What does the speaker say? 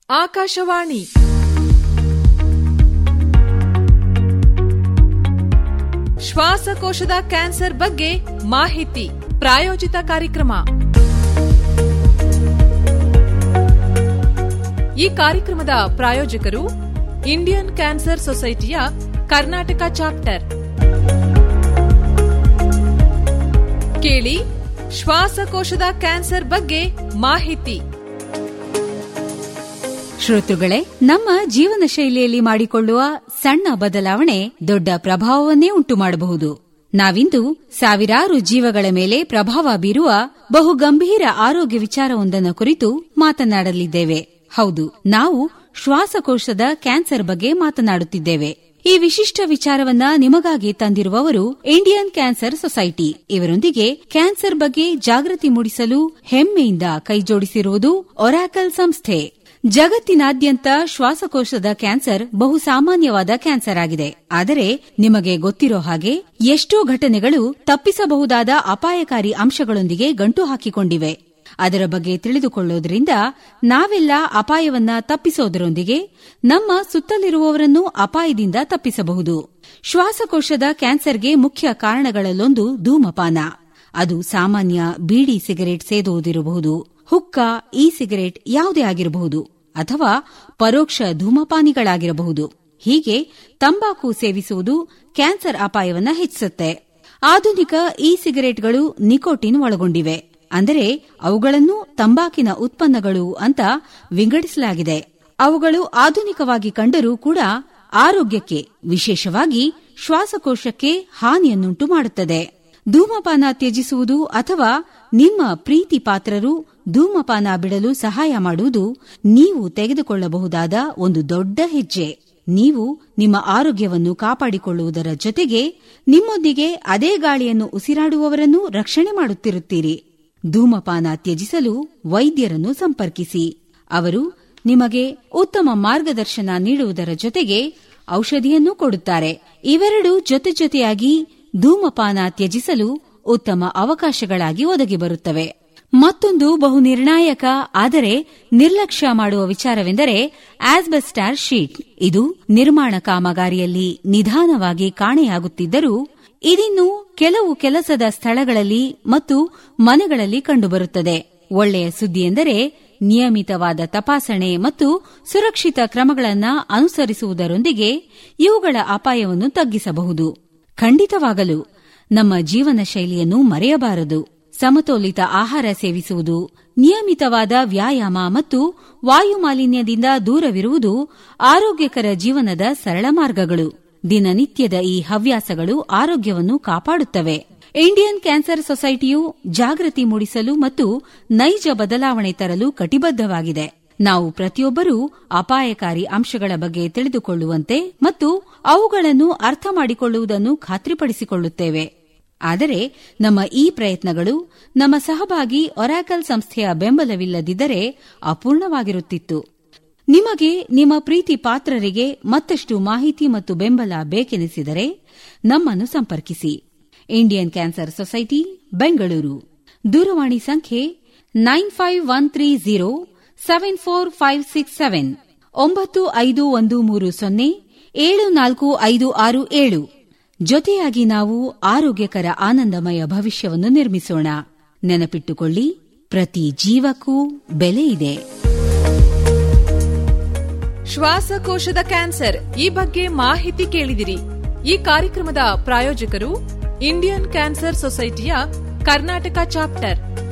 ಆಕಾಶವಾಣಿ ಶ್ವಾಸಕೋಶದ ಕ್ಯಾನ್ಸರ್ ಬಗ್ಗೆ ಮಾಹಿತಿ ಪ್ರಾಯೋಜಿತ ಕಾರ್ಯಕ್ರಮ ಈ ಕಾರ್ಯಕ್ರಮದ ಪ್ರಾಯೋಜಕರು ಇಂಡಿಯನ್ ಕ್ಯಾನ್ಸರ್ ಸೊಸೈಟಿಯ ಕರ್ನಾಟಕ ಚಾಪ್ಟರ್ ಕೇಳಿ ಶ್ವಾಸಕೋಶದ ಕ್ಯಾನ್ಸರ್ ಬಗ್ಗೆ ಮಾಹಿತಿ ಶ್ರೋತೃಗಳೇ ನಮ್ಮ ಜೀವನ ಶೈಲಿಯಲ್ಲಿ ಮಾಡಿಕೊಳ್ಳುವ ಸಣ್ಣ ಬದಲಾವಣೆ ದೊಡ್ಡ ಪ್ರಭಾವವನ್ನೇ ಉಂಟು ಮಾಡಬಹುದು ನಾವಿಂದು ಸಾವಿರಾರು ಜೀವಗಳ ಮೇಲೆ ಪ್ರಭಾವ ಬೀರುವ ಬಹು ಗಂಭೀರ ಆರೋಗ್ಯ ವಿಚಾರವೊಂದನ್ನು ಕುರಿತು ಮಾತನಾಡಲಿದ್ದೇವೆ ಹೌದು ನಾವು ಶ್ವಾಸಕೋಶದ ಕ್ಯಾನ್ಸರ್ ಬಗ್ಗೆ ಮಾತನಾಡುತ್ತಿದ್ದೇವೆ ಈ ವಿಶಿಷ್ಟ ವಿಚಾರವನ್ನ ನಿಮಗಾಗಿ ತಂದಿರುವವರು ಇಂಡಿಯನ್ ಕ್ಯಾನ್ಸರ್ ಸೊಸೈಟಿ ಇವರೊಂದಿಗೆ ಕ್ಯಾನ್ಸರ್ ಬಗ್ಗೆ ಜಾಗೃತಿ ಮೂಡಿಸಲು ಹೆಮ್ಮೆಯಿಂದ ಕೈಜೋಡಿಸಿರುವುದು ಒರಾಕಲ್ ಸಂಸ್ಥೆ ಜಗತ್ತಿನಾದ್ಯಂತ ಶ್ವಾಸಕೋಶದ ಕ್ಯಾನ್ಸರ್ ಬಹು ಸಾಮಾನ್ಯವಾದ ಕ್ಯಾನ್ಸರ್ ಆಗಿದೆ ಆದರೆ ನಿಮಗೆ ಗೊತ್ತಿರೋ ಹಾಗೆ ಎಷ್ಟೋ ಘಟನೆಗಳು ತಪ್ಪಿಸಬಹುದಾದ ಅಪಾಯಕಾರಿ ಅಂಶಗಳೊಂದಿಗೆ ಗಂಟು ಹಾಕಿಕೊಂಡಿವೆ ಅದರ ಬಗ್ಗೆ ತಿಳಿದುಕೊಳ್ಳೋದ್ರಿಂದ ನಾವೆಲ್ಲ ಅಪಾಯವನ್ನ ತಪ್ಪಿಸೋದರೊಂದಿಗೆ ನಮ್ಮ ಸುತ್ತಲಿರುವವರನ್ನು ಅಪಾಯದಿಂದ ತಪ್ಪಿಸಬಹುದು ಶ್ವಾಸಕೋಶದ ಕ್ಯಾನ್ಸರ್ಗೆ ಮುಖ್ಯ ಕಾರಣಗಳಲ್ಲೊಂದು ಧೂಮಪಾನ ಅದು ಸಾಮಾನ್ಯ ಬೀಡಿ ಸಿಗರೆಟ್ ಸೇದುವುದಿರಬಹುದು ಹುಕ್ಕ ಇ ಸಿಗರೆಟ್ ಯಾವುದೇ ಆಗಿರಬಹುದು ಅಥವಾ ಪರೋಕ್ಷ ಧೂಮಪಾನಿಗಳಾಗಿರಬಹುದು ಹೀಗೆ ತಂಬಾಕು ಸೇವಿಸುವುದು ಕ್ಯಾನ್ಸರ್ ಅಪಾಯವನ್ನ ಹೆಚ್ಚಿಸುತ್ತೆ ಆಧುನಿಕ ಇ ಸಿಗರೆಟ್ಗಳು ನಿಕೋಟಿನ್ ಒಳಗೊಂಡಿವೆ ಅಂದರೆ ಅವುಗಳನ್ನು ತಂಬಾಕಿನ ಉತ್ಪನ್ನಗಳು ಅಂತ ವಿಂಗಡಿಸಲಾಗಿದೆ ಅವುಗಳು ಆಧುನಿಕವಾಗಿ ಕಂಡರೂ ಕೂಡ ಆರೋಗ್ಯಕ್ಕೆ ವಿಶೇಷವಾಗಿ ಶ್ವಾಸಕೋಶಕ್ಕೆ ಹಾನಿಯನ್ನುಂಟು ಮಾಡುತ್ತದೆ ಧೂಮಪಾನ ತ್ಯಜಿಸುವುದು ಅಥವಾ ನಿಮ್ಮ ಪ್ರೀತಿ ಪಾತ್ರರು ಧೂಮಪಾನ ಬಿಡಲು ಸಹಾಯ ಮಾಡುವುದು ನೀವು ತೆಗೆದುಕೊಳ್ಳಬಹುದಾದ ಒಂದು ದೊಡ್ಡ ಹೆಜ್ಜೆ ನೀವು ನಿಮ್ಮ ಆರೋಗ್ಯವನ್ನು ಕಾಪಾಡಿಕೊಳ್ಳುವುದರ ಜೊತೆಗೆ ನಿಮ್ಮೊಂದಿಗೆ ಅದೇ ಗಾಳಿಯನ್ನು ಉಸಿರಾಡುವವರನ್ನು ರಕ್ಷಣೆ ಮಾಡುತ್ತಿರುತ್ತೀರಿ ಧೂಮಪಾನ ತ್ಯಜಿಸಲು ವೈದ್ಯರನ್ನು ಸಂಪರ್ಕಿಸಿ ಅವರು ನಿಮಗೆ ಉತ್ತಮ ಮಾರ್ಗದರ್ಶನ ನೀಡುವುದರ ಜೊತೆಗೆ ಔಷಧಿಯನ್ನೂ ಕೊಡುತ್ತಾರೆ ಇವೆರಡು ಜೊತೆ ಜೊತೆಯಾಗಿ ಧೂಮಪಾನ ತ್ಯಜಿಸಲು ಉತ್ತಮ ಅವಕಾಶಗಳಾಗಿ ಒದಗಿ ಬರುತ್ತವೆ ಮತ್ತೊಂದು ಬಹು ನಿರ್ಣಾಯಕ ಆದರೆ ನಿರ್ಲಕ್ಷ್ಯ ಮಾಡುವ ವಿಚಾರವೆಂದರೆ ಆಸ್ಬೆಸ್ಟಾರ್ ಶೀಟ್ ಇದು ನಿರ್ಮಾಣ ಕಾಮಗಾರಿಯಲ್ಲಿ ನಿಧಾನವಾಗಿ ಕಾಣೆಯಾಗುತ್ತಿದ್ದರೂ ಇದಿನ್ನು ಕೆಲವು ಕೆಲಸದ ಸ್ಥಳಗಳಲ್ಲಿ ಮತ್ತು ಮನೆಗಳಲ್ಲಿ ಕಂಡುಬರುತ್ತದೆ ಒಳ್ಳೆಯ ಸುದ್ದಿಯೆಂದರೆ ನಿಯಮಿತವಾದ ತಪಾಸಣೆ ಮತ್ತು ಸುರಕ್ಷಿತ ಕ್ರಮಗಳನ್ನು ಅನುಸರಿಸುವುದರೊಂದಿಗೆ ಇವುಗಳ ಅಪಾಯವನ್ನು ತಗ್ಗಿಸಬಹುದು ಖಂಡಿತವಾಗಲು ನಮ್ಮ ಜೀವನ ಶೈಲಿಯನ್ನು ಮರೆಯಬಾರದು ಸಮತೋಲಿತ ಆಹಾರ ಸೇವಿಸುವುದು ನಿಯಮಿತವಾದ ವ್ಯಾಯಾಮ ಮತ್ತು ವಾಯುಮಾಲಿನ್ಯದಿಂದ ದೂರವಿರುವುದು ಆರೋಗ್ಯಕರ ಜೀವನದ ಸರಳ ಮಾರ್ಗಗಳು ದಿನನಿತ್ಯದ ಈ ಹವ್ಯಾಸಗಳು ಆರೋಗ್ಯವನ್ನು ಕಾಪಾಡುತ್ತವೆ ಇಂಡಿಯನ್ ಕ್ಯಾನ್ಸರ್ ಸೊಸೈಟಿಯು ಜಾಗೃತಿ ಮೂಡಿಸಲು ಮತ್ತು ನೈಜ ಬದಲಾವಣೆ ತರಲು ಕಟಿಬದ್ದವಾಗಿದೆ ನಾವು ಪ್ರತಿಯೊಬ್ಬರೂ ಅಪಾಯಕಾರಿ ಅಂಶಗಳ ಬಗ್ಗೆ ತಿಳಿದುಕೊಳ್ಳುವಂತೆ ಮತ್ತು ಅವುಗಳನ್ನು ಅರ್ಥ ಮಾಡಿಕೊಳ್ಳುವುದನ್ನು ಖಾತ್ರಿಪಡಿಸಿಕೊಳ್ಳುತ್ತೇವೆ ಆದರೆ ನಮ್ಮ ಈ ಪ್ರಯತ್ನಗಳು ನಮ್ಮ ಸಹಭಾಗಿ ಒರಾಕಲ್ ಸಂಸ್ಥೆಯ ಬೆಂಬಲವಿಲ್ಲದಿದ್ದರೆ ಅಪೂರ್ಣವಾಗಿರುತ್ತಿತ್ತು ನಿಮಗೆ ನಿಮ್ಮ ಪ್ರೀತಿ ಪಾತ್ರರಿಗೆ ಮತ್ತಷ್ಟು ಮಾಹಿತಿ ಮತ್ತು ಬೆಂಬಲ ಬೇಕೆನಿಸಿದರೆ ನಮ್ಮನ್ನು ಸಂಪರ್ಕಿಸಿ ಇಂಡಿಯನ್ ಕ್ಯಾನ್ಸರ್ ಸೊಸೈಟಿ ಬೆಂಗಳೂರು ದೂರವಾಣಿ ಸಂಖ್ಯೆ nine five one three zero seven four five six seven ಒಂಬತ್ತು ಐದು ಒಂದು ಮೂರು ಸೊನ್ನೆ ಏಳು ನಾಲ್ಕು ಐದು ಆರು ಏಳು ಜೊತೆಯಾಗಿ ನಾವು ಆರೋಗ್ಯಕರ ಆನಂದಮಯ ಭವಿಷ್ಯವನ್ನು ನಿರ್ಮಿಸೋಣ ನೆನಪಿಟ್ಟುಕೊಳ್ಳಿ ಪ್ರತಿ ಜೀವಕ್ಕೂ ಬೆಲೆ ಇದೆ ಶ್ವಾಸಕೋಶದ ಕ್ಯಾನ್ಸರ್ ಈ ಬಗ್ಗೆ ಮಾಹಿತಿ ಕೇಳಿದಿರಿ ಈ ಕಾರ್ಯಕ್ರಮದ ಪ್ರಾಯೋಜಕರು ಇಂಡಿಯನ್ ಕ್ಯಾನ್ಸರ್ ಸೊಸೈಟಿಯ ಕರ್ನಾಟಕ ಚಾಪ್ಟರ್